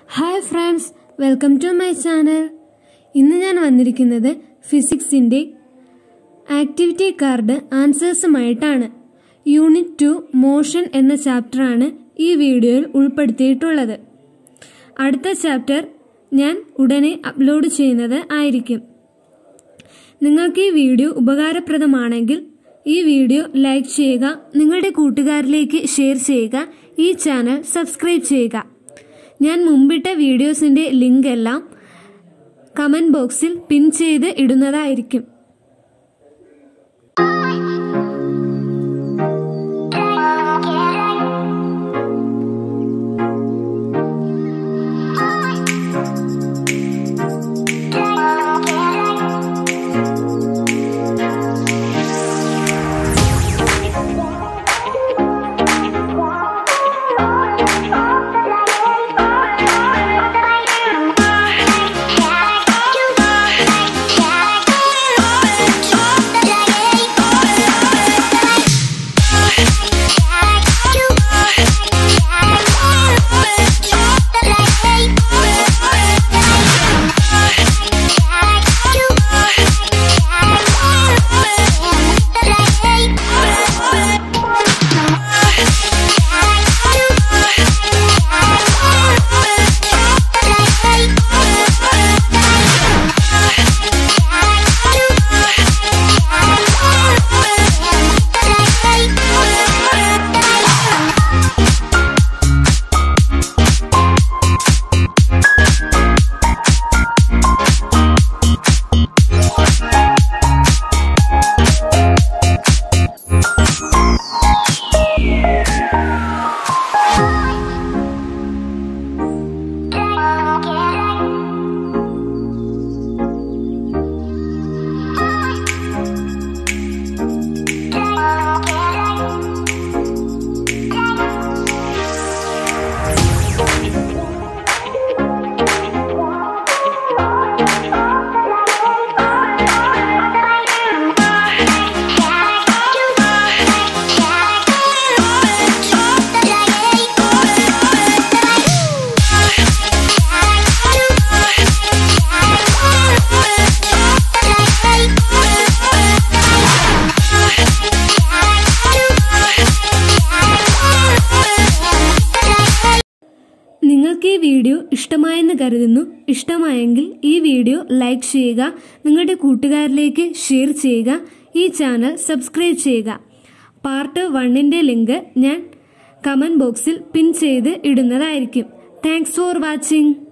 hi friends welcome to my channel ഇന്ന് ഞാൻ വന്നിരിക്കുന്നത് ഫിസിക്സിൻ്റെ ആക്ടിവിറ്റി കാർഡ് ആൻസേഴ്സുമായിട്ടാണ് യൂണിറ്റ് ടു മോഷൻ എന്ന ചാപ്റ്ററാണ് ഈ വീഡിയോയിൽ ഉൾപ്പെടുത്തിയിട്ടുള്ളത് അടുത്ത ചാപ്റ്റർ ഞാൻ ഉടനെ അപ്ലോഡ് ചെയ്യുന്നത് ആയിരിക്കും നിങ്ങൾക്ക് ഈ വീഡിയോ ഉപകാരപ്രദമാണെങ്കിൽ ഈ വീഡിയോ ലൈക്ക് ചെയ്യുക നിങ്ങളുടെ കൂട്ടുകാരിലേക്ക് ഷെയർ ചെയ്യുക ഈ ചാനൽ സബ്സ്ക്രൈബ് ചെയ്യുക ഞാൻ മുമ്പിട്ട വീഡിയോസിന്റെ ലിങ്ക് എല്ലാം കമന്റ് ബോക്സിൽ പിൻ ചെയ്ത് ഇടുന്നതായിരിക്കും നിങ്ങൾക്ക് ഈ വീഡിയോ ഇഷ്ടമായെന്ന് കരുതുന്നു ഇഷ്ടമായെങ്കിൽ ഈ വീഡിയോ ലൈക്ക് ചെയ്യുക നിങ്ങളുടെ കൂട്ടുകാരിലേക്ക് ഷെയർ ചെയ്യുക ഈ ചാനൽ സബ്സ്ക്രൈബ് ചെയ്യുക പാർട്ട് വണ്ണിന്റെ ലിങ്ക് ഞാൻ കമന്റ് ബോക്സിൽ പിൻ ചെയ്ത് ഇടുന്നതായിരിക്കും താങ്ക്സ് ഫോർ വാച്ചിങ്